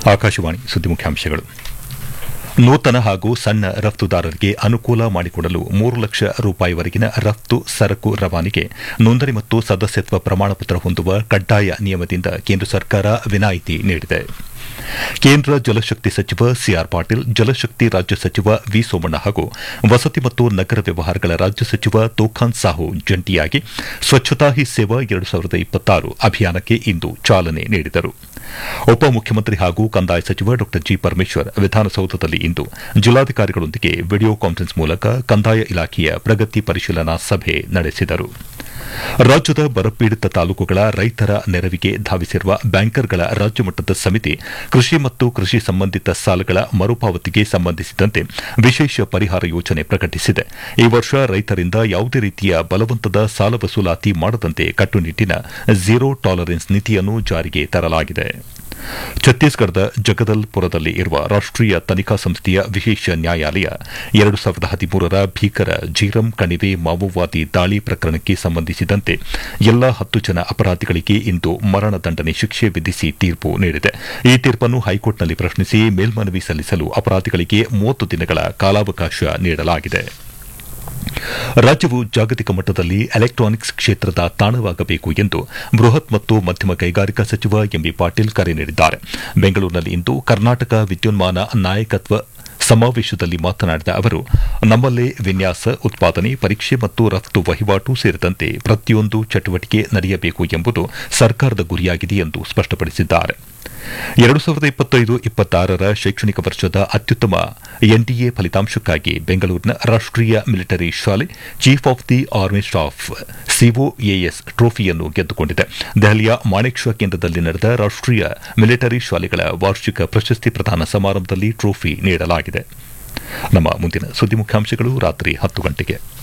ಆಕಾಶವಾಣಿ ಸುದ್ದಿ ಮುಖ್ಯಾಂಶಗಳು ನೂತನ ಹಾಗೂ ಸಣ್ಣ ರಫ್ತುದಾರರಿಗೆ ಅನುಕೂಲ ಮಾಡಿಕೊಡಲು ಮೂರು ಲಕ್ಷ ರೂಪಾಯಿವರೆಗಿನ ರಫ್ತು ಸರಕು ರವಾನೆಗೆ ನೋಂದಣಿ ಮತ್ತು ಸದಸ್ಯತ್ವ ಪ್ರಮಾಣಪತ್ರ ಹೊಂದುವ ಕಡ್ಡಾಯ ನಿಯಮದಿಂದ ಕೇಂದ್ರ ಸರ್ಕಾರ ವಿನಾಯಿತಿ ನೀಡಿದೆ ಕೇಂದ್ರ ಜಲಶಕ್ತಿ ಸಚಿವ ಸಿಆರ್ ಪಾಟೀಲ್ ಜಲಶಕ್ತಿ ರಾಜ್ಯ ಸಚಿವ ವಿ ಸೋಮಣ್ಣ ಹಾಗೂ ವಸತಿ ಮತ್ತು ನಗರ ವ್ಯವಹಾರಗಳ ರಾಜ್ಯ ಸಚಿವ ತೋಖಾನ್ ಸಾಹು ಜಂಟಿಯಾಗಿ ಸ್ವಚ್ಛತಾ ಹಿ ಸೇವಾ ಎರಡು ಸಾವಿರದ ಇಪ್ಪತ್ತಾರು ಅಭಿಯಾನಕ್ಕೆ ಇಂದು ಚಾಲನೆ ನೀಡಿದರು ಉಪಮುಖ್ಯಮಂತ್ರಿ ಹಾಗೂ ಕಂದಾಯ ಸಚಿವ ಡಾ ಜಿ ಪರಮೇಶ್ವರ್ ವಿಧಾನಸೌಧದಲ್ಲಿ ಇಂದು ಜಿಲ್ಲಾಧಿಕಾರಿಗಳೊಂದಿಗೆ ವಿಡಿಯೋ ಕಾನ್ಫರೆನ್ಸ್ ಮೂಲಕ ಕಂದಾಯ ಇಲಾಖೆಯ ಪ್ರಗತಿ ಪರಿಶೀಲನಾ ಸಭೆ ನಡೆಸಿದರು ರಾಜ್ಯದ ಬರಪೀಡಿತ ತಾಲೂಕುಗಳ ರೈತರ ನೆರವಿಗೆ ಧಾವಿಸಿರುವ ಬ್ಯಾಂಕರ್ಗಳ ರಾಜ್ಯಮಟ್ಟದ ಸಮಿತಿ ಕೃಷಿ ಮತ್ತು ಕೃಷಿ ಸಂಬಂಧಿತ ಸಾಲಗಳ ಮರುಪಾವತಿಗೆ ಸಂಬಂಧಿಸಿದಂತೆ ವಿಶೇಷ ಪರಿಹಾರ ಯೋಜನೆ ಪ್ರಕಟಿಸಿದೆ ಈ ವರ್ಷ ರೈತರಿಂದ ಯಾವುದೇ ರೀತಿಯ ಬಲವಂತದ ಸಾಲ ವಸೂಲಾತಿ ಮಾಡದಂತೆ ಕಟ್ಟುನಿಟ್ಟಿನ ಝೀರೋ ಟಾಲರೆನ್ಸ್ ನೀತಿಯನ್ನು ಜಾರಿಗೆ ತರಲಾಗಿದೆ ಛತ್ತೀಸ್ಗಢದ ಜಗದಲ್ಪುರದಲ್ಲಿ ಇರುವ ರಾಷ್ಟೀಯ ತನಿಖಾ ಸಂಸ್ಥೆಯ ವಿಶೇಷ ನ್ಯಾಯಾಲಯ ಎರಡು ಸಾವಿರದ ಹದಿಮೂರರ ಭೀಕರ ಜೀರಂ ಕಣಿವೆ ಮಾವೋವಾದಿ ದಾಳಿ ಪ್ರಕರಣಕ್ಕೆ ಸಂಬಂಧಿಸಿದಂತೆ ಎಲ್ಲಾ ಹತ್ತು ಜನ ಅಪರಾಧಿಗಳಿಗೆ ಇಂದು ಮರಣದಂಡನೆ ಶಿಕ್ಷೆ ವಿಧಿಸಿ ತೀರ್ಪು ನೀಡಿದೆ ಈ ತೀರ್ಪನ್ನು ಹೈಕೋರ್ಟ್ನಲ್ಲಿ ಪ್ರಶ್ನಿಸಿ ಮೇಲ್ಮನವಿ ಸಲ್ಲಿಸಲು ಅಪರಾಧಿಗಳಿಗೆ ಮೂವತ್ತು ದಿನಗಳ ಕಾಲಾವಕಾಶ ನೀಡಲಾಗಿದೆ ರಾಜ್ಯವು ಜಾಗತಿಕ ಮಟ್ಟದಲ್ಲಿ ಎಲೆಕ್ಟಾನಿಕ್ಸ್ ಕ್ಷೇತ್ರದ ತಾಣವಾಗಬೇಕು ಎಂದು ಬೃಹತ್ ಮತ್ತು ಮಧ್ಯಮ ಕೈಗಾರಿಕಾ ಸಚಿವ ಎಂಬಿ ಪಾಟೀಲ್ ಕರೆ ನೀಡಿದ್ದಾರೆ ಬೆಂಗಳೂರಿನಲ್ಲಿಂದು ಕರ್ನಾಟಕ ವಿದ್ಯುನ್ಮಾನ ನಾಯಕತ್ವ ಸಮಾವೇಶದಲ್ಲಿ ಮಾತನಾಡಿದ ಅವರು ನಮ್ಮಲ್ಲೇ ವಿನ್ಯಾಸ ಉತ್ಪಾದನೆ ಪರೀಕ್ಷೆ ಮತ್ತು ರಫ್ತು ವಹಿವಾಟು ಸೇರಿದಂತೆ ಪ್ರತಿಯೊಂದು ಚಟುವಟಿಕೆ ನಡೆಯಬೇಕು ಎಂಬುದು ಸರ್ಕಾರದ ಗುರಿಯಾಗಿದೆ ಎಂದು ಸ್ಪಷ್ಟಪಡಿಸಿದ್ದಾರೆ ಎರಡು ಸಾವಿರದ ಇಪ್ಪತ್ತೈದು ಇಪ್ಪತ್ತಾರರ ಶೈಕ್ಷಣಿಕ ವರ್ಷದ ಅತ್ಯುತ್ತಮ ಎನ್ಡಿಎ ಫಲಿತಾಂಶಕ್ಕಾಗಿ ಬೆಂಗಳೂರಿನ ರಾಷ್ಟೀಯ ಮಿಲಿಟರಿ ಶಾಲೆ chief of the army staff COAS ಟ್ರೋಫಿಯನ್ನು ಗೆದ್ದುಕೊಂಡಿದೆ ದೆಹಲಿಯ ಮಾಣೆಕ್ ಶಾ ಕೇಂದ್ರದಲ್ಲಿ ನಡೆದ ರಾಷ್ಟೀಯ ಮಿಲಿಟರಿ ಶಾಲೆಗಳ ವಾರ್ಷಿಕ ಪ್ರಶಸ್ತಿ ಪ್ರದಾನ ಸಮಾರಂಭದಲ್ಲಿ ಟ್ರೋಫಿ ನೀಡಲಾಗಿದೆ ನಮ್ಮ ಮುಂದಿನ ಸುದ್ದಿ ಮುಖ್ಯಾಂಶಗಳು ರಾತ್ರಿ ಹತ್ತು ಗಂಟೆಗೆ